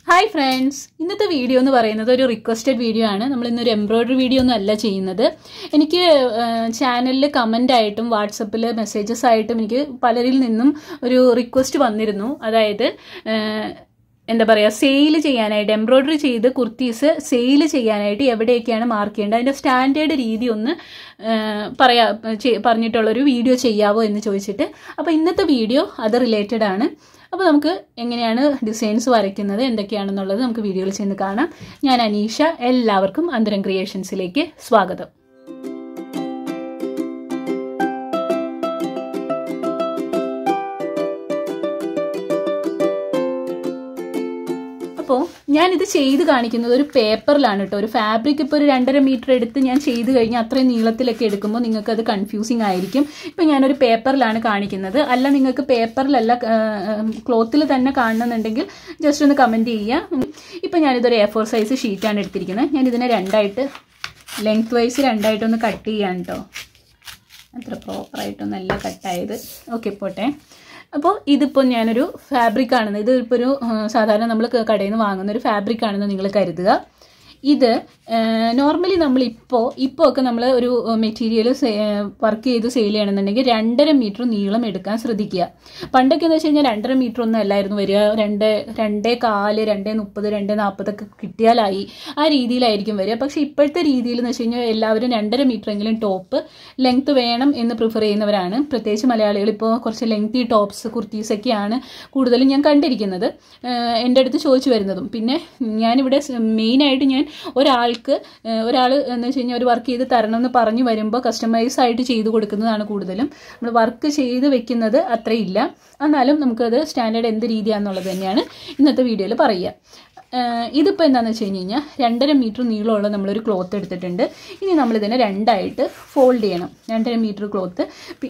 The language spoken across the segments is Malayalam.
ഹായ് ഫ്രണ്ട്സ് ഇന്നത്തെ വീഡിയോ എന്ന് പറയുന്നത് ഒരു റിക്വസ്റ്റഡ് വീഡിയോ ആണ് നമ്മൾ ഇന്നൊരു എംബ്രോയ്ഡറി വീഡിയോ ഒന്നും അല്ല ചെയ്യുന്നത് എനിക്ക് ചാനലിൽ കമൻ്റ് ആയിട്ടും വാട്സപ്പിൽ മെസ്സേജസ് ആയിട്ടും എനിക്ക് പലരിൽ നിന്നും ഒരു റിക്വസ്റ്റ് വന്നിരുന്നു അതായത് ഏഹ്, എന്താ പറയുക സെയിൽ ചെയ്യാനായിട്ട് എംബ്രോയ്ഡറി ചെയ്ത് കുർത്തീസ് സെയിൽ ചെയ്യാനായിട്ട് എവിടെയൊക്കെയാണ് മാർക്ക് ചെയ്യേണ്ടത് അതിൻ്റെ സ്റ്റാൻഡേർഡ് രീതി ഒന്ന് ഏഹ്, പറയാ ചെ- പറഞ്ഞിട്ടുള്ളൊരു വീഡിയോ ചെയ്യാവോ എന്ന് ചോദിച്ചിട്ട് അപ്പോൾ ഇന്നത്തെ വീഡിയോ അത് റിലേറ്റഡ് ആണ് അപ്പോൾ നമുക്ക് എങ്ങനെയാണ് ഡിസൈൻസ് വരയ്ക്കുന്നത് എന്തൊക്കെയാണെന്നുള്ളത് നമുക്ക് വീഡിയോയിൽ ചെന്ന് കാണാം ഞാൻ അനീഷ എല്ലാവർക്കും അന്തരം ക്രിയേഷൻസിലേക്ക് സ്വാഗതം അപ്പോൾ ഞാനിത് ചെയ്ത് കാണിക്കുന്നത് ഒരു പേപ്പറിലാണ് കേട്ടോ ഒരു ഫാബ്രിക് ഇപ്പോൾ ഒരു രണ്ടര മീറ്റർ എടുത്ത് ഞാൻ ചെയ്ത് കഴിഞ്ഞാൽ അത്രയും നീളത്തിലൊക്കെ എടുക്കുമ്പോൾ നിങ്ങൾക്ക് അത് കൺഫ്യൂസിങ് ആയിരിക്കും ഇപ്പം ഞാനൊരു പേപ്പറിലാണ് കാണിക്കുന്നത് അല്ല നിങ്ങൾക്ക് പേപ്പറിലല്ല ക്ലോത്തിൽ തന്നെ കാണണമെന്നുണ്ടെങ്കിൽ ജസ്റ്റ് ഒന്ന് കമൻറ്റ് ചെയ്യുക ഇപ്പം ഞാനിതൊരു എ ഫോർ സൈസ് ഷീറ്റാണ് എടുത്തിരിക്കുന്നത് ഞാൻ ഇതിനെ രണ്ടായിട്ട് ലെങ്ത് വൈസ് രണ്ടായിട്ടൊന്ന് കട്ട് ചെയ്യാൻ കേട്ടോ അത്ര പ്രോപ്പറായിട്ടൊന്നല്ല കട്ടായത് ഓക്കെ പോട്ടെ അപ്പോൾ ഇതിപ്പോൾ ഞാനൊരു ഫാബ്രിക് ആണെന്ന് ഇത് ഇപ്പോൾ ഒരു ആ, സാധാരണ നമ്മൾ കടയിൽ നിന്ന് വാങ്ങുന്ന ഒരു ഫാബ്രിക് ആണെന്ന് നിങ്ങൾ കരുതുക ഇത് നോർമലി നമ്മൾ ഇപ്പോൾ ഇപ്പോൾ ഒക്കെ നമ്മൾ ഒരു മെറ്റീരിയൽ വർക്ക് ചെയ്ത് സെയിൽ ചെയ്യണമെന്നുണ്ടെങ്കിൽ രണ്ടര മീറ്റർ നീളം എടുക്കാൻ ശ്രദ്ധിക്കുക പണ്ടൊക്കെ എന്ന് വെച്ച് കഴിഞ്ഞാൽ രണ്ടര മീറ്റർ ഒന്നും അല്ലായിരുന്നു വരിക രണ്ട് രണ്ടേ കാല് രണ്ടേ മുപ്പത് രണ്ടേ നാൽപ്പതൊക്കെ കിട്ടിയാലായി ആ രീതിയിലായിരിക്കും വരിക പക്ഷേ ഇപ്പോഴത്തെ രീതിയിൽ എന്ന് വെച്ച് കഴിഞ്ഞാൽ എല്ലാവരും രണ്ടര മീറ്റർ എങ്കിലും ടോപ്പ് ലെങ്ത് വേണം എന്ന് പ്രിഫർ ചെയ്യുന്നവരാണ് പ്രത്യേകിച്ച് മലയാളികൾ ഇപ്പോൾ കുറച്ച് ലെങ്തി ടോപ്സ് കുർത്തീസൊക്കെയാണ് കൂടുതലും ഞാൻ കണ്ടിരിക്കുന്നത് ഏഹ് എൻ്റെ അടുത്ത് ചോദിച്ചു വരുന്നതും പിന്നെ ഞാനിവിടെ മെയിനായിട്ട് ഞാൻ ഒരാൾക്ക് ഒരാൾ എന്ന് വെച്ച് കഴിഞ്ഞാൽ ഒരു വർക്ക് ചെയ്ത് തരണം എന്ന് പറഞ്ഞു വരുമ്പോൾ കസ്റ്റമൈസ് ആയിട്ട് ചെയ്ത് കൊടുക്കുന്നതാണ് കൂടുതലും നമ്മൾ വർക്ക് ചെയ്ത് വെക്കുന്നത് അത്രയില്ല എന്നാലും നമുക്കത് സ്റ്റാൻഡേർഡ് എന്ത് രീതിയാണെന്നുള്ളത് തന്നെയാണ് ഇന്നത്തെ വീഡിയോയിൽ പറയുക ഏഹ് ഇതിപ്പോൾ എന്താണെന്ന് വെച്ച് കഴിഞ്ഞ് കഴിഞ്ഞാൽ രണ്ടര മീറ്റർ നീളമുള്ള നമ്മളൊരു ക്ലോത്ത് എടുത്തിട്ടുണ്ട് ഇനി നമ്മളിതിനെ രണ്ടായിട്ട് ഫോൾഡ് ചെയ്യണം രണ്ടര മീറ്റർ ക്ലോത്ത്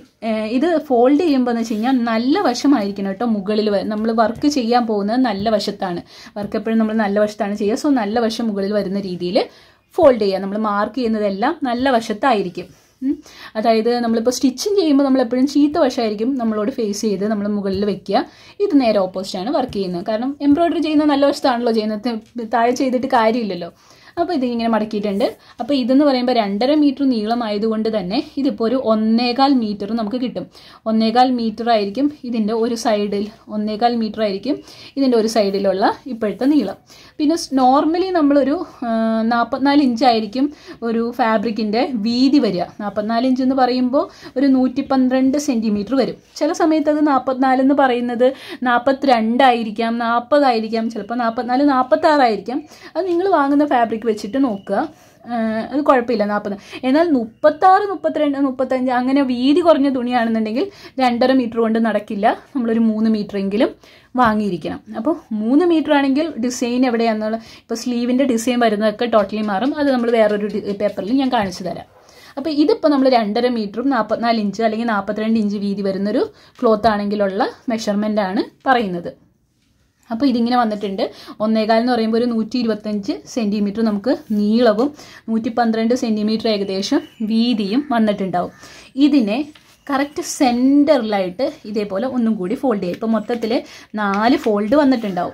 ഇത് ഫോൾഡ് ചെയ്യുമ്പോൾ എന്ന് വെച്ച് കഴിഞ്ഞാൽ നല്ല വശമായിരിക്കണം കേട്ടോ മുകളിൽ നമ്മൾ വർക്ക് ചെയ്യാൻ പോകുന്നത് നല്ല വശത്താണ് വർക്ക് എപ്പോഴും നമ്മൾ നല്ല വശത്താണ് ചെയ്യുക സോ നല്ല വശം മുകളിൽ വരുന്ന രീതിയിൽ ഫോൾഡ് ചെയ്യുക നമ്മൾ മാർക്ക് ചെയ്യുന്നതെല്ലാം നല്ല വശത്തായിരിക്കും ഉം. അതായത് നമ്മളിപ്പോൾ സ്റ്റിച്ചിങ് ചെയ്യുമ്പോൾ നമ്മൾ എപ്പോഴും ചീത്ത വശമായിരിക്കും നമ്മളോട് ഫേസ് ചെയ്ത് നമ്മൾ മുകളിൽ വെക്കുക ഇത് നേരെ ഓപ്പോസിറ്റാണ് വർക്ക് ചെയ്യുന്നത് കാരണം എംബ്രോയ്ഡറി ചെയ്യുന്ന നല്ല വശത്താണല്ലോ ചെയ്യുന്നത് ത- താഴെ ചെയ്തിട്ട് കാര്യമില്ലല്ലോ അപ്പോൾ ഇത് ഇങ്ങനെ മടക്കിയിട്ടുണ്ട് അപ്പോൾ ഇതെന്ന് പറയുമ്പോൾ രണ്ടര മീറ്റർ നീളമായതുകൊണ്ട് തന്നെ ഇതിപ്പോൾ ഒരു ഒന്നേകാൽ മീറ്റർ നമുക്ക് കിട്ടും ഒന്നേകാൽ മീറ്റർ ആയിരിക്കും ഇതിൻ്റെ ഒരു സൈഡിൽ ഒന്നേകാൽ മീറ്റർ ആയിരിക്കും ഇതിൻ്റെ ഒരു സൈഡിലുള്ള ഇപ്പോഴത്തെ നീളം പിന്നെ നോർമലി നമ്മളൊരു ആ, നാൽപ്പത്തിനാല് ഇഞ്ചായിരിക്കും ഒരു ഫാബ്രിക്കിൻ്റെ വീതി വരിക നാൽപ്പത്തിനാല് ഇഞ്ച് എന്ന് പറയുമ്പോൾ ഒരു നൂറ്റി പന്ത്രണ്ട് സെൻറ്റിമീറ്റർ വരും ചില സമയത്ത് അത് നാൽപ്പത്തിനാല് എന്ന് പറയുന്നത് നാൽപ്പത്തിരണ്ടായിരിക്കാം നാൽപ്പതായിരിക്കാം ചിലപ്പോൾ നാൽപ്പത്തിനാല് നാൽപ്പത്താറായിരിക്കാം അത് നിങ്ങൾ വാങ്ങുന്ന ഫാബ്രിക് വെച്ചിട്ട് നോക്കുക ആഹ് അത് കുഴപ്പമില്ല നാൽപ്പത് എന്നാൽ മുപ്പത്താറ് മുപ്പത്തിരണ്ട് മുപ്പത്തഞ്ച് അങ്ങനെ വീതി കുറഞ്ഞ തുണിയാണെന്നുണ്ടെങ്കിൽ രണ്ടര മീറ്റർ കൊണ്ട് നടക്കില്ല നമ്മളൊരു മൂന്ന് മീറ്റർ എങ്കിലും വാങ്ങിയിരിക്കണം അപ്പോൾ മൂന്ന് മീറ്റർ ആണെങ്കിൽ ഡിസൈൻ എവിടെയാണെന്നുള്ള ഇപ്പോൾ സ്ലീവിൻ്റെ ഡിസൈൻ വരുന്നതൊക്കെ ടോട്ടലി മാറും അത് നമ്മൾ വേറൊരു പേപ്പറിൽ ഞാൻ കാണിച്ചു തരാം അപ്പോൾ ഇതിപ്പോൾ നമ്മൾ രണ്ടര മീറ്ററും നാൽപ്പത്തിനാല് ഇഞ്ച് അല്ലെങ്കിൽ നാൽപ്പത്തിരണ്ട് ഇഞ്ച് വീതി വരുന്നൊരു ക്ലോത്ത് ആണെങ്കിലുള്ള മെഷർമെൻ്റ് ആണ് പറയുന്നത് അപ്പോൾ ഇതിങ്ങനെ വന്നിട്ടുണ്ട് ഒന്നേകാൽ എന്ന് പറയുമ്പോൾ ഒരു നൂറ്റി ഇരുപത്തഞ്ച് സെൻറ്റിമീറ്റർ നമുക്ക് നീളവും നൂറ്റി പന്ത്രണ്ട് സെൻറ്റിമീറ്റർ ഏകദേശം വീതിയും വന്നിട്ടുണ്ടാവും ഇതിനെ കറക്റ്റ് സെൻറ്ററിലായിട്ട് ഇതേപോലെ ഒന്നും കൂടി ഫോൾഡ് ചെയ്യുക ഇപ്പോൾ മൊത്തത്തിൽ നാല് ഫോൾഡ് വന്നിട്ടുണ്ടാവും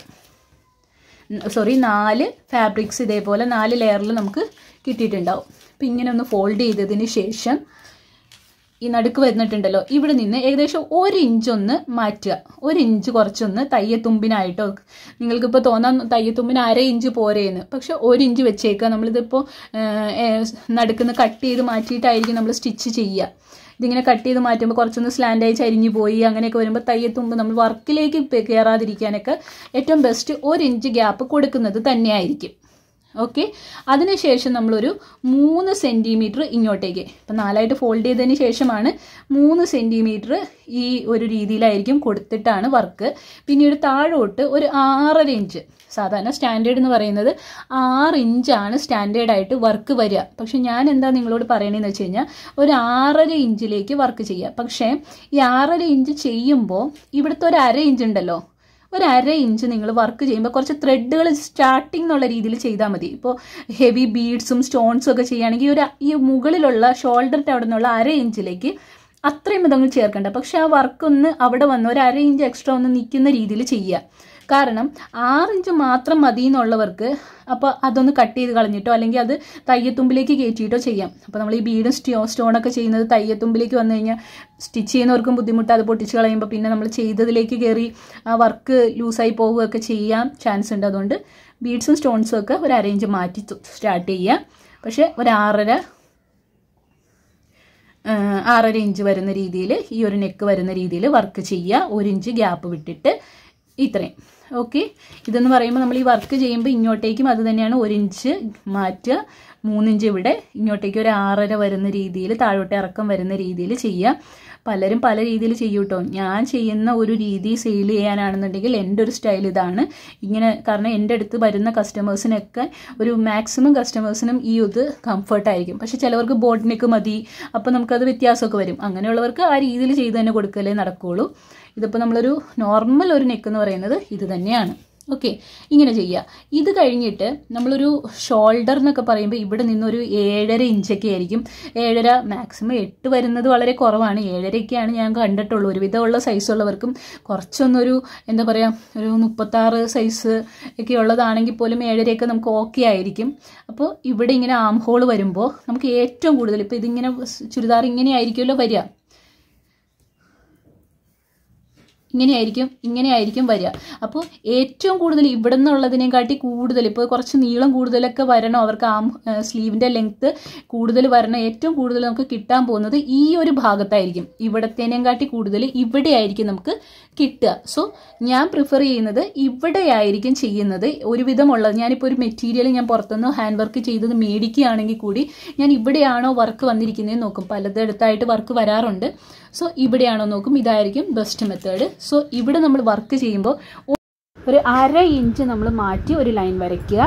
സോറി നാല് ഫാബ്രിക്സ് ഇതേപോലെ നാല് ലെയറിൽ നമുക്ക് കിട്ടിയിട്ടുണ്ടാവും അപ്പോൾ ഇങ്ങനെ ഒന്ന് ഫോൾഡ് ചെയ്തതിന് ശേഷം ഈ നടുക്ക് വരുന്നിട്ടുണ്ടല്ലോ ഇവിടെ നിന്ന് ഏകദേശം ഒരു ഇഞ്ച് ഒന്ന് മാറ്റുക ഒരു ഇഞ്ച് കുറച്ചൊന്ന് തയ്യത്തുമ്പിനായിട്ടോ നിങ്ങൾക്കിപ്പോൾ തോന്നാൻ തയ്യത്തുമ്പിന് അര ഇഞ്ച് പോരേന്ന് പക്ഷെ ഒരു ഇഞ്ച് വെച്ചേക്കുക നമ്മളിതിപ്പോൾ നടുക്കുന്ന് കട്ട് ചെയ്ത് മാറ്റിയിട്ടായിരിക്കും നമ്മൾ സ്റ്റിച്ച് ചെയ്യുക ഇതിങ്ങനെ കട്ട് ചെയ്ത് മാറ്റുമ്പോൾ കുറച്ചൊന്ന് സ്ലാൻഡായി ചരിഞ്ഞു പോയി അങ്ങനെയൊക്കെ വരുമ്പോൾ തയ്യത്തുമ്പ് നമ്മൾ വർക്കിലേക്ക് കയറാതിരിക്കാനൊക്കെ ഏറ്റവും ബെസ്റ്റ് ഒരു ഇഞ്ച് ഗ്യാപ്പ് കൊടുക്കുന്നത് തന്നെയായിരിക്കും ഓക്കെ അതിനുശേഷം നമ്മളൊരു മൂന്ന് സെൻറ്റിമീറ്റർ ഇങ്ങോട്ടേക്ക് ഇപ്പം നാലായിട്ട് ഫോൾഡ് ചെയ്തതിന് ശേഷമാണ് മൂന്ന് സെൻറ്റിമീറ്റർ ഈ ഒരു രീതിയിലായിരിക്കും കൊടുത്തിട്ടാണ് വർക്ക് പിന്നീട് താഴോട്ട് ഒരു ആറര ഇഞ്ച് സാധാരണ സ്റ്റാൻഡേർഡ് എന്ന് പറയുന്നത് ആറ് ഇഞ്ചാണ് സ്റ്റാൻഡേർഡായിട്ട് വർക്ക് വരിക പക്ഷെ ഞാൻ എന്താ നിങ്ങളോട് പറയണതെന്ന് വെച്ച് കഴിഞ്ഞാൽ ഒരു ആറര ഇഞ്ചിലേക്ക് വർക്ക് ചെയ്യുക പക്ഷേ ഈ ആറര ഇഞ്ച് ചെയ്യുമ്പോൾ ഇവിടുത്തെ ഒരു അര ഇഞ്ച് ഉണ്ടല്ലോ ഒരു അര ഇഞ്ച് നിങ്ങൾ വർക്ക് ചെയ്യുമ്പോൾ കുറച്ച് ത്രെഡുകൾ സ്റ്റാർട്ടിംഗ് എന്നുള്ള രീതിയിൽ ചെയ്താൽ മതി ഇപ്പോൾ ഹെവി ബീഡ്സും സ്റ്റോൺസും ഒക്കെ ചെയ്യുകയാണെങ്കിൽ ഒരു ഈ മുകളിലുള്ള ഷോൾഡറിൻ്റെ അവിടെ നിന്നുള്ള അര ഇഞ്ചിലേക്ക് അത്രയും ഇതങ്ങ് ചേർക്കണ്ട പക്ഷെ ആ വർക്ക് ഒന്ന് അവിടെ വന്ന് ഒരു അര ഇഞ്ച് എക്സ്ട്രാ ഒന്ന് നിൽക്കുന്ന രീതിയിൽ ചെയ്യുക കാരണം ആറിഞ്ച് മാത്രം മതി എന്നുള്ളവർക്ക് അപ്പോൾ അതൊന്ന് കട്ട് ചെയ്ത് കളഞ്ഞിട്ടോ അല്ലെങ്കിൽ അത് തയ്യത്തുമ്പിലേക്ക് കയറ്റിയിട്ടോ ചെയ്യാം അപ്പോൾ നമ്മൾ ഈ ബീഡും സ്റ്റോ സ്റ്റോണൊക്കെ ചെയ്യുന്നത് തയ്യത്തുമ്പിലേക്ക് വന്നു കഴിഞ്ഞാൽ സ്റ്റിച്ച് ചെയ്യുന്നവർക്കും ബുദ്ധിമുട്ട് അത് പൊട്ടിച്ച് കളയുമ്പോൾ പിന്നെ നമ്മൾ ചെയ്തതിലേക്ക് കയറി ആ വർക്ക് ലൂസായി പോവുകയൊക്കെ ചെയ്യാൻ ചാൻസ് ഉണ്ട് അതുകൊണ്ട് ബീഡ്സും സ്റ്റോൺസും ഒക്കെ ഒരു അരേഞ്ച് മാറ്റി സ്റ്റാർട്ട് ചെയ്യുക പക്ഷേ ഒരു ആറര ആഹ് ആറര ഇഞ്ച് വരുന്ന രീതിയിൽ ഈ ഒരു നെക്ക് വരുന്ന രീതിയിൽ വർക്ക് ചെയ്യുക ഒരു ഇഞ്ച് ഗ്യാപ്പ് വിട്ടിട്ട് ഇത്രയും ഓക്കെ ഇതെന്ന് പറയുമ്പോൾ നമ്മൾ ഈ വർക്ക് ചെയ്യുമ്പോൾ ഇങ്ങോട്ടേക്കും അത് തന്നെയാണ് ഒരു ഇഞ്ച് മാറ്റുക മൂന്നിഞ്ച് ഇവിടെ ഇങ്ങോട്ടേക്ക് ഒരു ആറര വരുന്ന രീതിയിൽ താഴോട്ട് ഇറക്കം വരുന്ന രീതിയിൽ ചെയ്യുക പലരും പല രീതിയിൽ ചെയ്യും കേട്ടോ ഞാൻ ചെയ്യുന്ന ഒരു രീതി സെയിൽ ചെയ്യാനാണെന്നുണ്ടെങ്കിൽ എൻ്റെ ഒരു സ്റ്റൈൽ ഇതാണ് ഇങ്ങനെ കാരണം എൻ്റെ അടുത്ത് വരുന്ന കസ്റ്റമേഴ്സിനൊക്കെ ഒരു മാക്സിമം കസ്റ്റമേഴ്സിനും ഈ ഇത് കംഫർട്ടായിരിക്കും പക്ഷെ ചിലവർക്ക് ബോട്ട് നെക്ക് മതി അപ്പോൾ നമുക്കത് വ്യത്യാസമൊക്കെ വരും അങ്ങനെയുള്ളവർക്ക് ആ രീതിയിൽ ചെയ്ത് തന്നെ കൊടുക്കലേ നടക്കുകയുള്ളൂ ഇതിപ്പോൾ നമ്മളൊരു നോർമൽ ഒരു നെക്ക് എന്ന് പറയുന്നത് ഇത് തന്നെയാണ് ഓക്കെ ഇങ്ങനെ ചെയ്യുക ഇത് കഴിഞ്ഞിട്ട് നമ്മളൊരു ഷോൾഡർ എന്നൊക്കെ പറയുമ്പോൾ ഇവിടെ നിന്നൊരു ഏഴര ഇഞ്ചൊക്കെ ആയിരിക്കും ഏഴര മാക്സിമം എട്ട് വരുന്നത് വളരെ കുറവാണ് ഏഴരയൊക്കെയാണ് ഞാൻ കണ്ടിട്ടുള്ളൂ ഒരുവിധമുള്ള സൈസ് ഉള്ളവർക്കും കുറച്ചൊന്നൊരു എന്താ പറയുക ഒരു മുപ്പത്താറ് സൈസ് ഒക്കെ ഉള്ളതാണെങ്കിൽ പോലും ഏഴരയൊക്കെ നമുക്ക് ഓക്കെ ആയിരിക്കും അപ്പോൾ ഇവിടെ ഇങ്ങനെ ആം ഹോൾ വരുമ്പോൾ നമുക്ക് ഏറ്റവും കൂടുതൽ ഇപ്പോൾ ഇതിങ്ങനെ ചുരിദാർ ഇങ്ങനെ ആയിരിക്കുമല്ലോ വരിക ഇങ്ങനെയായിരിക്കും ഇങ്ങനെയായിരിക്കും വരിക അപ്പോൾ ഏറ്റവും കൂടുതൽ ഇവിടെ നിന്നുള്ളതിനെക്കാട്ടി കൂടുതൽ ഇപ്പോൾ കുറച്ച് നീളം കൂടുതലൊക്കെ വരണം അവർക്ക് ആ സ്ലീവിൻ്റെ ലെങ്ത്ത് കൂടുതൽ വരണം ഏറ്റവും കൂടുതൽ നമുക്ക് കിട്ടാൻ പോകുന്നത് ഈ ഒരു ഭാഗത്തായിരിക്കും ഇവിടത്തേനേക്കാട്ടി കൂടുതൽ ഇവിടെ ആയിരിക്കും നമുക്ക് കിട്ടുക സോ ഞാൻ പ്രിഫർ ചെയ്യുന്നത് ഇവിടെയായിരിക്കും ചെയ്യുന്നത് ഒരുവിധമുള്ളത് ഞാനിപ്പോൾ ഒരു മെറ്റീരിയൽ ഞാൻ പുറത്തുനിന്ന് ഹാൻഡ് വർക്ക് ചെയ്തത് മേടിക്കുകയാണെങ്കിൽ കൂടി ഞാൻ ഇവിടെയാണോ വർക്ക് വന്നിരിക്കുന്നത് നോക്കും പലതിടത്തായിട്ട് വർക്ക് വരാറുണ്ട് സോ ഇവിടെയാണോ നോക്കും ഇതായിരിക്കും ബെസ്റ്റ് മെത്തേഡ് സോ ഇവിടെ നമ്മൾ വർക്ക് ചെയ്യുമ്പോൾ ഒരു അര ഇഞ്ച് നമ്മൾ മാറ്റി ഒരു ലൈൻ വരയ്ക്കുക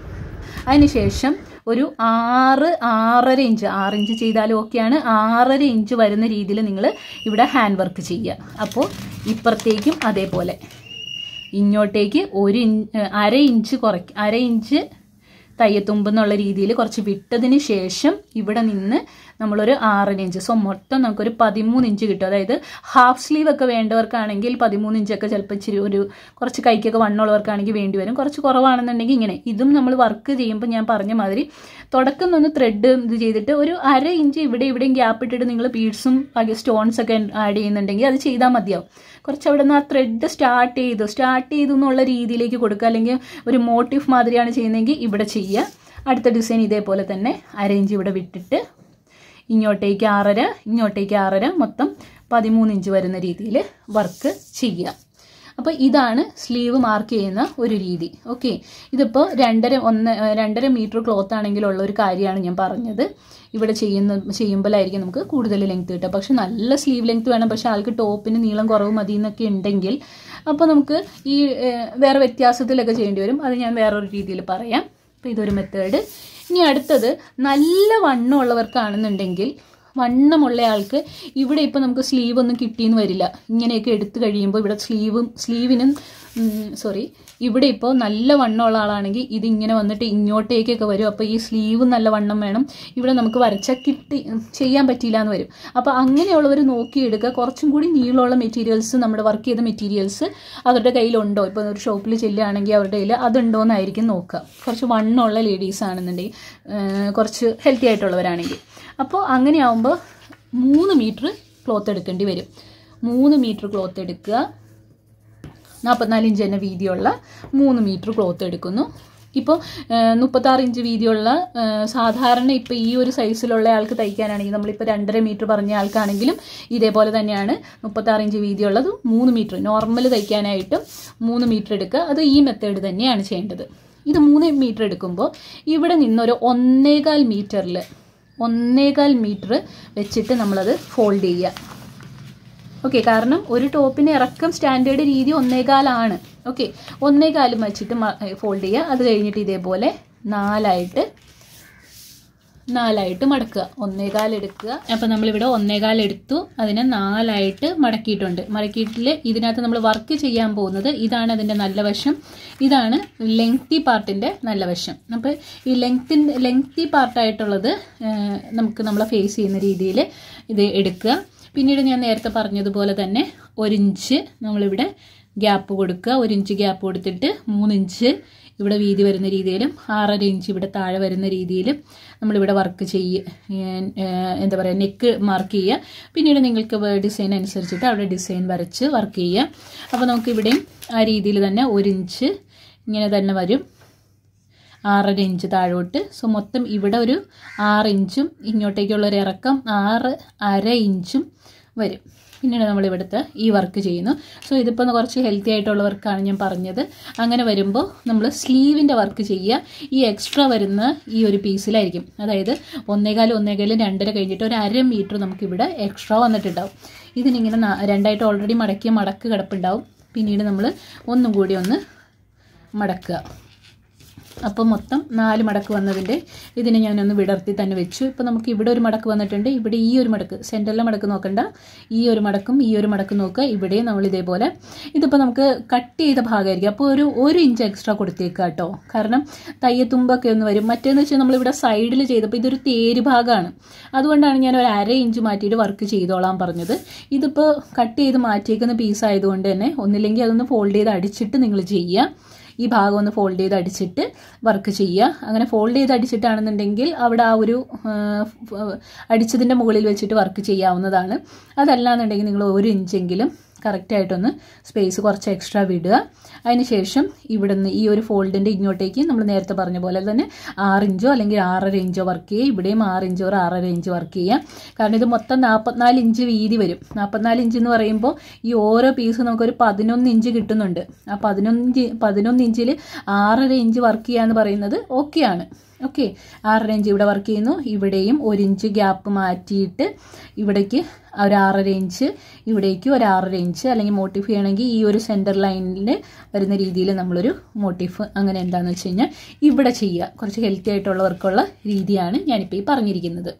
അതിനുശേഷം ഒരു ആറ് ആറര ഇഞ്ച് ആറ് ഇഞ്ച് ചെയ്താലും ഓക്കെയാണ് ആറര ഇഞ്ച് വരുന്ന രീതിയിൽ നിങ്ങൾ ഇവിടെ ഹാൻഡ് വർക്ക് ചെയ്യുക അപ്പോൾ ഇപ്പുറത്തേക്കും അതേപോലെ ഇങ്ങോട്ടേക്ക് ഒരു ഇഞ്ച് അര ഇഞ്ച് കുറയ്ക്ക് അര ഇഞ്ച് തയ്യത്തുമ്പ് എന്നുള്ള രീതിയിൽ കുറച്ച് വിട്ടതിന് ശേഷം ഇവിടെ നിന്ന് നമ്മളൊരു ആറര ഇഞ്ച് സോ മൊത്തം നമുക്കൊരു പതിമൂന്ന് ഇഞ്ച് കിട്ടും അതായത് ഹാഫ് സ്ലീവ് ഒക്കെ വേണ്ടവർക്കാണെങ്കിൽ പതിമൂന്ന് ഇഞ്ചൊക്കെ ചിലപ്പോൾ ഇച്ചിരി ഒരു കുറച്ച് കൈക്കൊക്കെ വണ്ണമുള്ളവർക്കാണെങ്കിൽ വേണ്ടി വരും കുറച്ച് കുറവാണെന്നുണ്ടെങ്കിൽ ഇങ്ങനെ ഇതും നമ്മൾ വർക്ക് ചെയ്യുമ്പോൾ ഞാൻ പറഞ്ഞ മാതിരി തുടക്കം നിന്ന് ത്രെഡ് ഇത് ചെയ്തിട്ട് ഒരു അര ഇഞ്ച് ഇവിടെ ഇവിടെയും ഗ്യാപ്പ് ഇട്ടിട്ട് നിങ്ങൾ ബീഡ്സും ബാക്കി സ്റ്റോൺസ് ഒക്കെ ആഡ് ചെയ്യുന്നുണ്ടെങ്കിൽ അത് ചെയ്താൽ മതിയാവും കുറച്ച് അവിടെ നിന്ന് ആ ത്രെഡ് സ്റ്റാർട്ട് ചെയ്തു സ്റ്റാർട്ട് ചെയ്തു എന്നുള്ള രീതിയിലേക്ക് കൊടുക്കുക അല്ലെങ്കിൽ ഒരു മോട്ടീവ് മാതിരിയാണ് ചെയ്യുന്നതെങ്കിൽ ഇവിടെ ചെയ്യുക അടുത്ത ഡിസൈൻ ഇതേപോലെ തന്നെ അരയിഞ്ച് ഇവിടെ വിട്ടിട്ട് ഇങ്ങോട്ടേക്ക് ആറര ഇങ്ങോട്ടേക്ക് ആറര മൊത്തം പതിമൂന്ന് ഇഞ്ച് വരുന്ന രീതിയിൽ വർക്ക് ചെയ്യുക അപ്പോൾ ഇതാണ് സ്ലീവ് മാർക്ക് ചെയ്യുന്ന ഒരു രീതി ഓക്കെ ഇതിപ്പോൾ രണ്ടര ഒന്ന് രണ്ടര മീറ്റർ ക്ലോത്ത് ആണെങ്കിലുള്ള ഒരു കാര്യമാണ് ഞാൻ പറഞ്ഞത് ഇവിടെ ചെയ്യുന്ന ചെയ്യുമ്പോഴായിരിക്കും നമുക്ക് കൂടുതൽ ലെങ്ത് കിട്ടുക പക്ഷെ നല്ല സ്ലീവ് ലെങ്ത് വേണം പക്ഷെ ആൾക്ക് ടോപ്പിന് നീളം കുറവ് മതി എന്നൊക്കെ ഉണ്ടെങ്കിൽ അപ്പോൾ നമുക്ക് ഈ ഏഹ്, വേറെ വ്യത്യാസത്തിലൊക്കെ ചെയ്യേണ്ടി വരും അത് ഞാൻ വേറൊരു രീതിയിൽ പറയാം അപ്പോൾ ഇതൊരു മെത്തേഡ് ഇനി അടുത്തത് നല്ല വണ്ണമുള്ളവർക്കാണെന്നുണ്ടെങ്കിൽ വണ്ണമുള്ള ആൾക്ക് ഇവിടെ ഇപ്പോൾ നമുക്ക് സ്ലീവ് ഒന്നും കിട്ടിയെന്ന് വരില്ല ഇങ്ങനെയൊക്കെ എടുത്തു കഴിയുമ്പോൾ ഇവിടെ സ്ലീവും സ്ലീവിനും സോറി ഇവിടെ ഇപ്പോൾ നല്ല വണ്ണമുള്ള ആളാണെങ്കിൽ ഇത് ഇങ്ങനെ വന്നിട്ട് ഇങ്ങോട്ടേക്കൊക്കെ വരും അപ്പോൾ ഈ സ്ലീവ് നല്ല വണ്ണം വേണം ഇവിടെ നമുക്ക് വരച്ചാൽ കിട്ടി ചെയ്യാൻ പറ്റിയില്ല എന്ന് വരും അപ്പോൾ അങ്ങനെയുള്ളവർ നോക്കിയെടുക്കുക കുറച്ചും കൂടി നീളമുള്ള മെറ്റീരിയൽസ് നമ്മുടെ വർക്ക് ചെയ്ത മെറ്റീരിയൽസ് അവരുടെ കയ്യിലുണ്ടോ ഇപ്പോൾ ഒരു ഷോപ്പിൽ ചെല്ലുകയാണെങ്കിൽ അവരുടെ കയ്യിൽ അതുണ്ടോ എന്നായിരിക്കും നോക്കുക കുറച്ച് വണ്ണമുള്ള ലേഡീസ് ആണെന്നുണ്ടെങ്കിൽ ഏഹ് കുറച്ച് ഹെൽത്തി ആയിട്ടുള്ളവരാണെങ്കിൽ അപ്പോൾ അങ്ങനെയാവുമ്പോൾ മൂന്ന് മീറ്റർ ക്ലോത്ത് എടുക്കേണ്ടി വരും മൂന്ന് മീറ്റർ ക്ലോത്ത് എടുക്കുക നാൽപ്പത്തിനാല് ഇഞ്ച് തന്നെ വീതിയുള്ള മൂന്ന് മീറ്റർ ക്ലോത്ത് എടുക്കുന്നു ഇപ്പോൾ മുപ്പത്താറ് ഇഞ്ച് വീതിയുള്ള ആ, സാധാരണ ഇപ്പോൾ ഈ ഒരു സൈസിലുള്ള ആൾക്ക് തയ്ക്കാനാണെങ്കിൽ നമ്മളിപ്പോൾ രണ്ടര മീറ്റർ പറഞ്ഞ ആൾക്കാണെങ്കിലും ഇതേപോലെ തന്നെയാണ് മുപ്പത്താറ് ഇഞ്ച് വീതിയുള്ളത് മൂന്ന് മീറ്റർ നോർമൽ തയ്ക്കാനായിട്ടും മൂന്ന് മീറ്റർ എടുക്കുക അത് ഈ മെത്തേഡ് തന്നെയാണ് ചെയ്യേണ്ടത് ഇത് മൂന്ന് മീറ്റർ എടുക്കുമ്പോൾ ഇവിടെ നിന്നൊരു ഒന്നേകാൽ മീറ്ററിൽ ഒന്നേകാൽ മീറ്റർ വെച്ചിട്ട് നമ്മളത് ഫോൾഡ് ചെയ്യുക ഓക്കെ കാരണം ഒരു ടോപ്പിന് ഇറക്കം സ്റ്റാൻഡേർഡ് രീതി ഒന്നേകാലാണ് ഓക്കെ ഒന്നേകാലും വെച്ചിട്ട് ഫോൾഡ് ചെയ്യുക അത് കഴിഞ്ഞിട്ട് ഇതേപോലെ നാലായിട്ട് നാലായിട്ട് മടക്കുക ഒന്നേകാൽ എടുക്കുക അപ്പം നമ്മളിവിടെ ഒന്നേകാൽ എടുത്തു അതിനെ നാലായിട്ട് മടക്കിയിട്ടുണ്ട് മടക്കിയിട്ടിൽ ഇതിനകത്ത് നമ്മൾ വർക്ക് ചെയ്യാൻ പോകുന്നത് ഇതാണ് അതിൻ്റെ നല്ല വശം ഇതാണ് ലെങ്തി പാർട്ടിൻ്റെ നല്ല വശം അപ്പോൾ ഈ ലെങ്ത്തിൻ ലെങ്തി പാർട്ടായിട്ടുള്ളത് നമുക്ക് നമ്മളെ ഫേസ് ചെയ്യുന്ന രീതിയിൽ ഇത് എടുക്കുക പിന്നീട് ഞാൻ നേരത്തെ പറഞ്ഞതുപോലെ തന്നെ ഒരിഞ്ച് നമ്മളിവിടെ ഗ്യാപ്പ് കൊടുക്കുക ഒരു ഇഞ്ച് ഗ്യാപ്പ് കൊടുത്തിട്ട് മൂന്ന് ഇഞ്ച് ഇവിടെ വീതി വരുന്ന രീതിയിലും ആറര ഇഞ്ച് ഇവിടെ താഴെ വരുന്ന രീതിയിലും നമ്മളിവിടെ വർക്ക് ചെയ്യുക എന്താ പറയുക നെക്ക് മാർക്ക് ചെയ്യുക പിന്നീട് നിങ്ങൾക്ക് ഡിസൈൻ അനുസരിച്ചിട്ട് അവിടെ ഡിസൈൻ വരച്ച് വർക്ക് ചെയ്യുക അപ്പോൾ നമുക്ക് ഇവിടെയും ആ രീതിയിൽ തന്നെ ഒരു ഇഞ്ച് ഇങ്ങനെ തന്നെ വരും ആറര ഇഞ്ച് താഴോട്ട് സോ മൊത്തം ഇവിടെ ഒരു ആറ് ഇഞ്ചും ഇങ്ങോട്ടേക്കുള്ള ഒരു ഇറക്കം ആറ് അര ഇഞ്ചും വരും പിന്നീട് നമ്മൾ ഇവിടുത്തെ ഈ വർക്ക് ചെയ്യുന്നു സോ ഇതിപ്പോൾ കുറച്ച് ഹെൽത്തി ആയിട്ടുള്ള വർക്കാണ് ഞാൻ പറഞ്ഞത് അങ്ങനെ വരുമ്പോൾ നമ്മൾ സ്ലീവിൻ്റെ വർക്ക് ചെയ്യുക ഈ എക്സ്ട്രാ വരുന്ന ഈ ഒരു പീസിലായിരിക്കും അതായത് ഒന്നേകാലും ഒന്നേകാലും രണ്ടര കഴിഞ്ഞിട്ട് ഒരു അര മീറ്റർ നമുക്കിവിടെ എക്സ്ട്രാ വന്നിട്ടുണ്ടാവും ഇതിനിങ്ങനെ നാ- രണ്ടായിട്ട് ഓൾറെഡി മടക്കിയ മടക്ക് കിടപ്പുണ്ടാവും പിന്നീട് നമ്മൾ ഒന്നും കൂടി ഒന്ന് മടക്കുക അപ്പോൾ മൊത്തം നാല് മടക്ക് വന്നതിൻ്റെ ഇതിനെ ഞാനൊന്ന് വിടർത്തി തന്നെ വെച്ചു ഇപ്പോൾ നമുക്ക് ഇവിടെ ഒരു മടക്ക് വന്നിട്ടുണ്ട് ഇവിടെ ഈ ഒരു മടക്ക് സെൻറ്ററിലെ മടക്ക് നോക്കണ്ട ഈ ഒരു മടക്കും ഈ ഒരു മടക്കും നോക്കുക ഇവിടെയും നമ്മൾ ഇതേപോലെ ഇതിപ്പോൾ നമുക്ക് കട്ട് ചെയ്ത ഭാഗമായിരിക്കും അപ്പോൾ ഒരു ഒരു ഇഞ്ച് എക്സ്ട്രാ കൊടുത്തേക്കുക കേട്ടോ കാരണം തയ്യത്തുമ്പൊക്കെ ഒന്ന് വരും മറ്റേന്ന് വെച്ചാൽ നമ്മളിവിടെ സൈഡിൽ ചെയ്തപ്പോൾ ഇതൊരു തേര് ഭാഗമാണ് അതുകൊണ്ടാണ് ഞാൻ ഒരു അര ഇഞ്ച് മാറ്റിയിട്ട് വർക്ക് ചെയ്തോളാൻ പറഞ്ഞത് ഇതിപ്പോൾ കട്ട് ചെയ്ത് മാറ്റിയേക്കുന്ന പീസ് ആയതുകൊണ്ട് തന്നെ ഒന്നില്ലെങ്കിൽ അതൊന്ന് ഫോൾഡ് ചെയ്ത് അടിച്ചിട്ട് നിങ്ങൾ ചെയ്യുക ഈ ഭാഗം ഒന്ന് ഫോൾഡ് ചെയ്ത് അടിച്ചിട്ട് വർക്ക് ചെയ്യുക അങ്ങനെ ഫോൾഡ് ചെയ്ത് അടിച്ചിട്ടാണെന്നുണ്ടെങ്കിൽ അവിടെ ആ ഒരു ആ, ഫ്- അടിച്ചതിൻ്റെ മുകളിൽ വെച്ചിട്ട് വർക്ക് ചെയ്യാവുന്നതാണ് അതല്ലാന്നുണ്ടെങ്കിൽ നിങ്ങൾ ഒരു ഇഞ്ചെങ്കിലും കറക്റ്റായിട്ടൊന്ന് സ്പേസ് കുറച്ച് എക്സ്ട്രാ വിടുക അതിനുശേഷം ഇവിടെ നിന്ന് ഈ ഒരു ഫോൾഡിൻ്റെ ഇങ്ങോട്ടേക്ക് നമ്മൾ നേരത്തെ പറഞ്ഞ പോലെ തന്നെ ആറ് ഇഞ്ചോ അല്ലെങ്കിൽ ആറര ഇഞ്ചോ വർക്ക് ചെയ്യുക ഇവിടെയും ആറ് ഇഞ്ചോ ഒരു ആറര ഇഞ്ച് വർക്ക് ചെയ്യുക കാരണം ഇത് മൊത്തം നാൽപ്പത്തിനാല് ഇഞ്ച് വീതി വരും നാൽപ്പത്തിനാല് ഇഞ്ച് എന്ന് പറയുമ്പോൾ ഈ ഓരോ പീസും നമുക്കൊരു പതിനൊന്ന് ഇഞ്ച് കിട്ടുന്നുണ്ട് ആ പതിനൊന്ന് ഇഞ്ച് പതിനൊന്ന് ഇഞ്ചിൽ ആറര ഇഞ്ച് വർക്ക് ചെയ്യുക എന്ന് പറയുന്നത് ഓക്കെയാണ് ഓക്കെ ആറര ഇഞ്ച് ഇവിടെ വർക്ക് ചെയ്യുന്നു ഇവിടെയും ഒരു ഇഞ്ച് ഗ്യാപ്പ് മാറ്റിയിട്ട് ഇവിടേക്ക് ഒരു ആറര ഇഞ്ച് ഇവിടേക്ക് ഒരു ആറര ഇഞ്ച് അല്ലെങ്കിൽ മോട്ടിഫ് ചെയ്യണമെങ്കിൽ ഈ ഒരു സെൻറ്റർ ലൈനിൽ വരുന്ന രീതിയിൽ നമ്മളൊരു മോട്ടിഫ് അങ്ങനെ എന്താണെന്ന് വെച്ച് കഴിഞ്ഞാൽ ഇവിടെ ചെയ്യുക കുറച്ച് ഹെൽത്തി ആയിട്ടുള്ളവർക്കുള്ള രീതിയാണ് ഞാനിപ്പോൾ ഈ പറഞ്ഞിരിക്കുന്നത്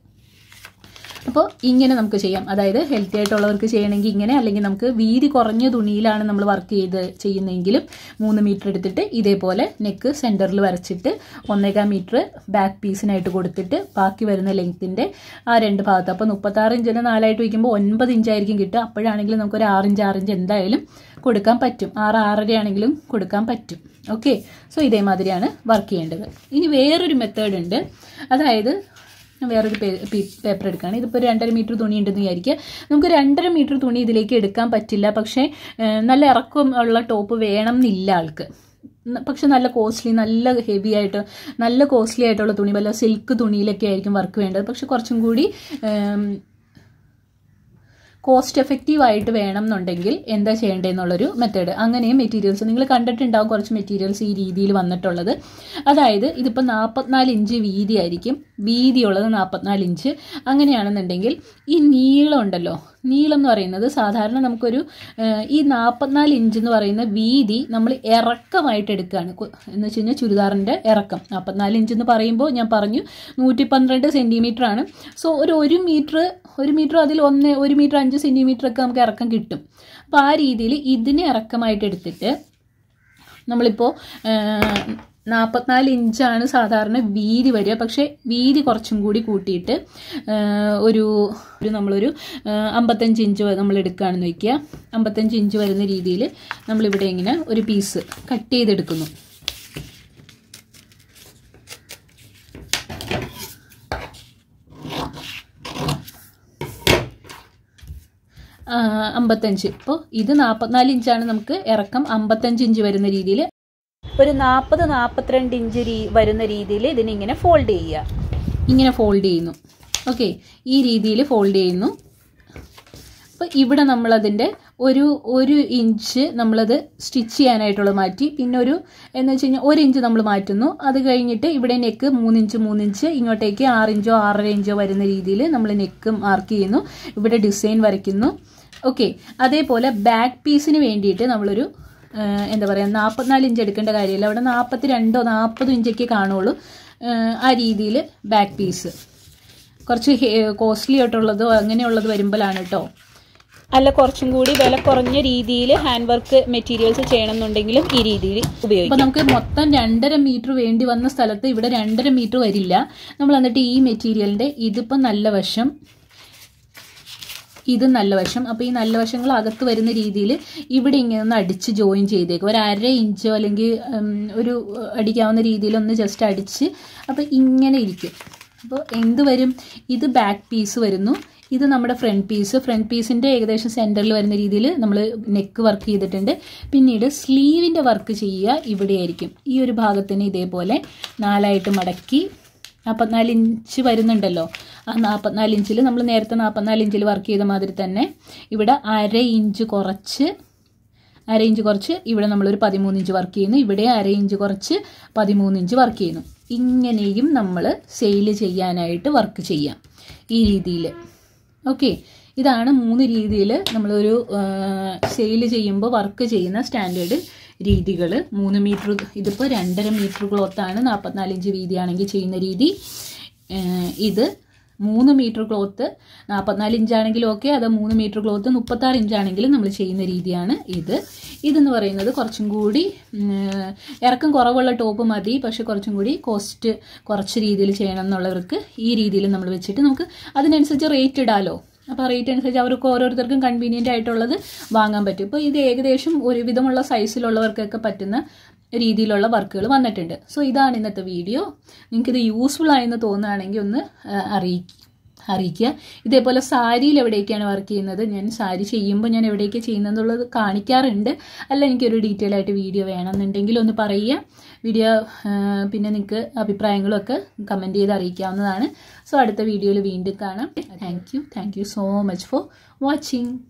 അപ്പോൾ ഇങ്ങനെ നമുക്ക് ചെയ്യാം അതായത് ഹെൽത്തി ആയിട്ടുള്ളവർക്ക് ചെയ്യണമെങ്കിൽ ഇങ്ങനെ അല്ലെങ്കിൽ നമുക്ക് വീതി കുറഞ്ഞ തുണിയിലാണ് നമ്മൾ വർക്ക് ചെയ്ത് ചെയ്യുന്നതെങ്കിലും മൂന്ന് മീറ്റർ എടുത്തിട്ട് ഇതേപോലെ നെക്ക് സെൻറ്ററിൽ വരച്ചിട്ട് ഒന്നേകാൽ മീറ്റർ ബാക്ക് പീസിനായിട്ട് കൊടുത്തിട്ട് ബാക്കി വരുന്ന ലെങ്ത്തിൻ്റെ ആ രണ്ട് ഭാഗത്ത് അപ്പോൾ മുപ്പത്താറ് ഇഞ്ചിന് നാലായിട്ട് വയ്ക്കുമ്പോൾ ഒൻപത് ഇഞ്ചായിരിക്കും കിട്ടുക അപ്പോഴാണെങ്കിൽ നമുക്കൊരു ആറിഞ്ച് ആറിഞ്ച് എന്തായാലും കൊടുക്കാൻ പറ്റും ആറ് ആറര ആണെങ്കിലും കൊടുക്കാൻ പറ്റും ഓക്കെ സോ ഇതേമാതിരിയാണ് വർക്ക് ചെയ്യേണ്ടത് ഇനി വേറൊരു മെത്തേഡ് ഉണ്ട് അതായത് ഞാൻ വേറൊരു പേപ്പർ എടുക്കുകയാണ് ഇതിപ്പോൾ ഒരു രണ്ടര മീറ്റർ തുണി ഉണ്ടെന്ന് വിചാരിക്കുക നമുക്ക് രണ്ടര മീറ്റർ തുണി ഇതിലേക്ക് എടുക്കാൻ പറ്റില്ല പക്ഷേ ഏഹ്, നല്ല ഇറക്കം ഉള്ള ടോപ്പ് വേണം എന്നില്ല ആൾക്ക് ന- പക്ഷെ നല്ല കോസ്റ്റ്ലി നല്ല ഹെവി ആയിട്ട് നല്ല കോസ്റ്റ്ലി ആയിട്ടുള്ള തുണി വല്ല സിൽക്ക് തുണിയിലൊക്കെ ആയിരിക്കും വർക്ക് വേണ്ടത് പക്ഷെ കുറച്ചും കൂടി ഏം, കോസ്റ്റ് എഫക്റ്റീവ് ആയിട്ട് വേണം എന്നുണ്ടെങ്കിൽ എന്താ ചെയ്യേണ്ടതെന്നുള്ളൊരു മെത്തേഡ് അങ്ങനെയും മെറ്റീരിയൽസ് നിങ്ങൾ കണ്ടിട്ടുണ്ടാവും കുറച്ച് മെറ്റീരിയൽസ് ഈ രീതിയിൽ വന്നിട്ടുള്ളത് അതായത് ഇതിപ്പോൾ നാൽപ്പത്തിനാല് ഇഞ്ച് വീതി ആയിരിക്കും വീതിയുള്ളത് നാൽപ്പത്തിനാല് ഇഞ്ച് അങ്ങനെയാണെന്നുണ്ടെങ്കിൽ ഈ നീളം ഉണ്ടല്ലോ നീളം എന്ന് പറയുന്നത് സാധാരണ നമുക്കൊരു ഏഹ്, ഈ നാൽപ്പത്തിനാല് ഇഞ്ച് എന്ന് പറയുന്ന വീതി നമ്മൾ ഇറക്കമായിട്ട് എടുക്കുകയാണ് കു- എന്ന് വെച്ച് കഴിഞ്ഞാൽ ചുരിദാറിൻ്റെ ഇറക്കം നാൽപ്പത്തിനാല് ഇഞ്ച് എന്ന് പറയുമ്പോൾ ഞാൻ പറഞ്ഞു നൂറ്റി പന്ത്രണ്ട് സെൻറ്റിമീറ്റർ ആണ് സോ ഒരു ഒരു മീറ്റർ ഒരു മീറ്റർ അതിൽ ഒന്ന് ഒരു മീറ്റർ അഞ്ച് സെൻറ്റിമീറ്റർ ഒക്കെ നമുക്ക് ഇറക്കം കിട്ടും അപ്പോൾ ആ രീതിയിൽ ഇതിനെ ഇറക്കമായിട്ട് എടുത്തിട്ട് നമ്മളിപ്പോൾ നാൽപ്പത്തിനാല് ഇഞ്ചാണ് സാധാരണ വീതി വരിക പക്ഷേ വീതി കുറച്ചും കൂടി കൂട്ടിയിട്ട് ആ, ഒരു ഒരു നമ്മളൊരു ആ, അമ്പത്തഞ്ച് ഇഞ്ച് നമ്മൾ എടുക്കുകയാണെന്ന് വയ്ക്കുക അമ്പത്തഞ്ച് ഇഞ്ച് വരുന്ന രീതിയിൽ നമ്മളിവിടെ ഇങ്ങനെ ഒരു പീസ് കട്ട് ചെയ്തെടുക്കുന്നു ആ, അമ്പത്തഞ്ച് ഇപ്പോൾ ഇത് നാൽപ്പത്തിനാല് ഇഞ്ചാണ് നമുക്ക് ഇറക്കം അമ്പത്തഞ്ച് ഇഞ്ച് വരുന്ന രീതിയിൽ ഒരു നാൽപ്പത് നാൽപ്പത്തിരണ്ട് ഇഞ്ച് രീ വരുന്ന രീതിയിൽ ഇതിനിങ്ങനെ ഫോൾഡ് ചെയ്യുക ഇങ്ങനെ ഫോൾഡ് ചെയ്യുന്നു ഓക്കെ ഈ രീതിയിൽ ഫോൾഡ് ചെയ്യുന്നു അപ്പോൾ ഇവിടെ നമ്മളതിൻ്റെ ഒരു ഒരു ഇഞ്ച് നമ്മളത് സ്റ്റിച്ച് ചെയ്യാനായിട്ടുള്ളത് മാറ്റി പിന്നെ ഒരു എന്ന് വെച്ച് കഴിഞ്ഞാൽ ഒരു ഇഞ്ച് നമ്മൾ മാറ്റുന്നു അത് കഴിഞ്ഞിട്ട് ഇവിടെ നെക്ക് മൂന്നിഞ്ച് മൂന്നിഞ്ച് ഇങ്ങോട്ടേക്ക് ആറിഞ്ചോ ആറര ഇഞ്ചോ വരുന്ന രീതിയിൽ നമ്മൾ നെക്ക് മാർക്ക് ചെയ്യുന്നു ഇവിടെ ഡിസൈൻ വരയ്ക്കുന്നു ഓക്കെ അതേപോലെ ബാക്ക് പീസിന് വേണ്ടിയിട്ട് നമ്മളൊരു ആ, എന്താ പറയുക നാൽപ്പത്തിനാല് ഇഞ്ച് എടുക്കേണ്ട കാര്യമില്ല അവിടെ നാൽപ്പത്തി രണ്ടോ നാൽപ്പതോ ഇഞ്ചൊക്കെ കാണുള്ളൂ ആ, ആ രീതിയിൽ ബാക്ക് പീസ് കുറച്ച് കോസ്റ്റ്ലി ആയിട്ടുള്ളതോ അങ്ങനെയുള്ളത് വരുമ്പോഴാണ് കേട്ടോ അല്ല കുറച്ചും കൂടി വില കുറഞ്ഞ രീതിയിൽ ഹാൻഡ് വർക്ക് മെറ്റീരിയൽസ് ചെയ്യണമെന്നുണ്ടെങ്കിലും ഈ രീതിയിൽ ഉപയോഗിക്കും അപ്പോൾ നമുക്ക് മൊത്തം രണ്ടര മീറ്റർ വേണ്ടി വന്ന സ്ഥലത്ത് ഇവിടെ രണ്ടര മീറ്റർ വരില്ല നമ്മൾ എന്നിട്ട് ഈ മെറ്റീരിയലിൻ്റെ ഇതിപ്പോൾ നല്ല വശം ഇത് നല്ല വശം അപ്പോൾ ഈ നല്ല വശങ്ങൾ അകത്ത് വരുന്ന രീതിയിൽ ഇവിടെ ഇങ്ങനെ ഒന്ന് അടിച്ച് ജോയിൻ ചെയ്തേക്കും ഒരു അര ഇഞ്ചോ അല്ലെങ്കിൽ ഉം, ഒരു അടിക്കാവുന്ന രീതിയിൽ ഒന്ന് ജസ്റ്റ് അടിച്ച് അപ്പോൾ ഇങ്ങനെ ഇരിക്കും അപ്പോൾ എന്ത് വരും ഇത് ബാക്ക് പീസ് വരുന്നു ഇത് നമ്മുടെ ഫ്രണ്ട് പീസ് ഫ്രണ്ട് പീസിൻ്റെ ഏകദേശം സെൻറ്ററിൽ വരുന്ന രീതിയിൽ നമ്മൾ നെക്ക് വർക്ക് ചെയ്തിട്ടുണ്ട് പിന്നീട് സ്ലീവിൻ്റെ വർക്ക് ചെയ്യുക ഇവിടെയായിരിക്കും ഈ ഒരു ഭാഗത്തിന് ഇതേപോലെ നാലായിട്ട് മടക്കി നാൽപ്പത്തിനാല് ഇഞ്ച് വരുന്നുണ്ടല്ലോ ആ നാൽപ്പത്തിനാല് ഇഞ്ചിൽ നമ്മൾ നേരത്തെ നാൽപ്പത്തിനാല് ഇഞ്ചിൽ വർക്ക് ചെയ്ത മാതിരി തന്നെ ഇവിടെ അര ഇഞ്ച് കുറച്ച് അര ഇഞ്ച് കുറച്ച് ഇവിടെ നമ്മളൊരു പതിമൂന്ന് ഇഞ്ച് വർക്ക് ചെയ്യുന്നു ഇവിടെ അര ഇഞ്ച് കുറച്ച് പതിമൂന്ന് ഇഞ്ച് വർക്ക് ചെയ്യുന്നു ഇങ്ങനെയും നമ്മൾ സെയിൽ ചെയ്യാനായിട്ട് വർക്ക് ചെയ്യാം ഈ രീതിയിൽ ഓക്കെ ഇതാണ് മൂന്ന് രീതിയിൽ നമ്മളൊരു സെയിൽ ചെയ്യുമ്പോൾ വർക്ക് ചെയ്യുന്ന സ്റ്റാൻഡേർഡ് രീതികൾ മൂന്ന് മീറ്റർ ഇതിപ്പോൾ രണ്ടര മീറ്റർ ക്ലോത്താണ് നാൽപ്പത്തിനാല് ഇഞ്ച് വീതിയാണെങ്കിൽ ചെയ്യുന്ന രീതി ഏഹ് ഇത് മൂന്ന് മീറ്റർ ക്ലോത്ത് നാൽപ്പത്തിനാല് ഇഞ്ചാണെങ്കിലും ഓക്കെ അത് മൂന്ന് മീറ്റർ ക്ലോത്ത് മുപ്പത്താറ് ഇഞ്ചാണെങ്കിലും നമ്മൾ ചെയ്യുന്ന രീതിയാണ് ഇത് ഇതെന്ന് പറയുന്നത് കുറച്ചും കൂടി ഉം, ഇറക്കം കുറവുള്ള ടോപ്പ് മതി പക്ഷെ കുറച്ചും കൂടി കോസ്റ്റ് കുറച്ച് രീതിയിൽ ചെയ്യണം എന്നുള്ളവർക്ക് ഈ രീതിയിൽ നമ്മൾ വെച്ചിട്ട് നമുക്ക് അതിനനുസരിച്ച് റേറ്റ് ഇടാലോ അപ്പോൾ റേറ്റ് അനുസരിച്ച് അവർക്ക് ഓരോരുത്തർക്കും കൺവീനിയൻ്റ് ആയിട്ടുള്ളത് വാങ്ങാൻ പറ്റും ഇപ്പോൾ ഇത് ഏകദേശം ഒരുവിധമുള്ള സൈസിലുള്ളവർക്കൊക്കെ പറ്റുന്ന രീതിയിലുള്ള വർക്കുകൾ വന്നിട്ടുണ്ട് സോ ഇതാണ് ഇന്നത്തെ വീഡിയോ നിങ്ങൾക്കിത് യൂസ്ഫുൾ ആയെന്ന് തോന്നുകയാണെങ്കിൽ ഒന്ന് അറിയിക്കുക അറിയിക്കുക ഇതേപോലെ സാരിയിൽ എവിടേക്കാണ് വർക്ക് ചെയ്യുന്നത് ഞാൻ സാരി ചെയ്യുമ്പോൾ ഞാൻ എവിടേക്ക് ചെയ്യുന്നതെന്നുള്ളത് കാണിക്കാറുണ്ട് അല്ല എനിക്കൊരു ഡീറ്റെയിൽ ആയിട്ട് വീഡിയോ വേണമെന്നുണ്ടെങ്കിൽ ഒന്ന് പറയുക വീഡിയോ പിന്നെ നിങ്ങൾക്ക് അഭിപ്രായങ്ങളൊക്കെ കമൻറ്റ് ചെയ്ത് അറിയിക്കാവുന്നതാണ് സോ അടുത്ത വീഡിയോയിൽ വീണ്ടും കാണാം thank you thank you so much for watching